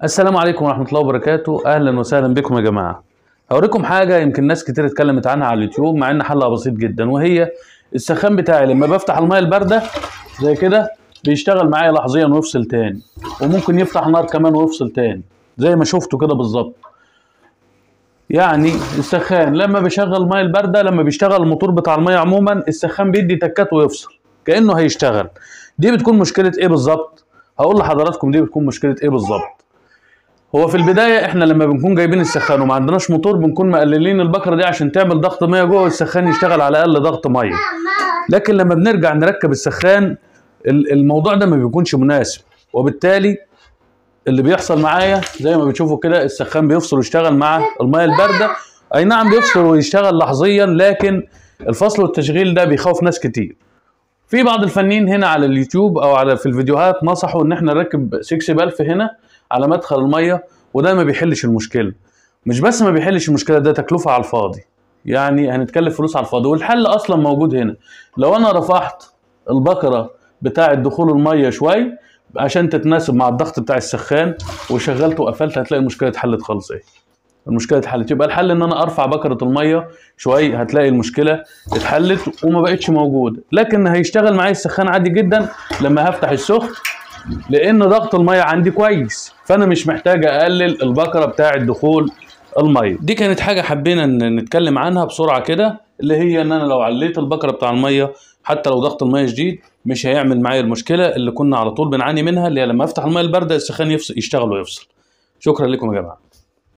السلام عليكم ورحمة الله وبركاته أهلا وسهلا بكم يا جماعة هوريكم حاجة يمكن ناس كتير اتكلمت عنها على اليوتيوب مع ان حلها بسيط جدا وهي السخان بتاعي لما بفتح المية الباردة زي كده بيشتغل معايا لحظيا ويفصل تاني وممكن يفتح نار كمان ويفصل تاني زي ما شفتوا كده بالظبط يعني السخان لما بيشغل المية الباردة لما بيشتغل الموتور بتاع المية عموما السخان بيدي تكات ويفصل كأنه هيشتغل دي بتكون مشكلة ايه بالظبط هقول لحضراتكم دي بتكون مشكلة ايه بالظبط هو في البدايه احنا لما بنكون جايبين السخان وما عندناش موتور بنكون مقللين البكره دي عشان تعمل ضغط ميه جوه السخان يشتغل على اقل ضغط ميه لكن لما بنرجع نركب السخان ال- الموضوع ده ما بيكونش مناسب وبالتالي اللي بيحصل معايا زي ما بتشوفوا كده السخان بيفصل ويشتغل مع الميه البارده اي نعم بيفصل ويشتغل لحظيا لكن الفصل والتشغيل ده بيخوف ناس كتير في بعض الفنيين هنا على اليوتيوب او على في الفيديوهات نصحوا ان احنا نركب 6 بلف هنا على مدخل الميه وده ما بيحلش المشكله مش بس ما بيحلش المشكله ده تكلفه على الفاضي يعني هنتكلف فلوس على الفاضي والحل اصلا موجود هنا لو انا رفعت البكره بتاعه دخول الميه شوي عشان تتناسب مع الضغط بتاع السخان وشغلت وقفلت هتلاقي المشكله اتحلت خالص ايه المشكله اتحلت يبقى الحل ان انا ارفع بكره الميه شوي هتلاقي المشكله اتحلت وما بقتش موجوده لكن هيشتغل معايا السخان عادي جدا لما هفتح السخن لان ضغط الميه عندي كويس فانا مش محتاج اقلل البكره بتاعه دخول الميه دي كانت حاجه حبينا ان نتكلم عنها بسرعه كده اللي هي ان انا لو عليت البكره بتاع الميه حتى لو ضغط الميه شديد مش هيعمل معايا المشكله اللي كنا على طول بنعاني منها اللي هي لما افتح الميه البارده السخان يفصل يشتغل ويفصل شكرا لكم يا جماعه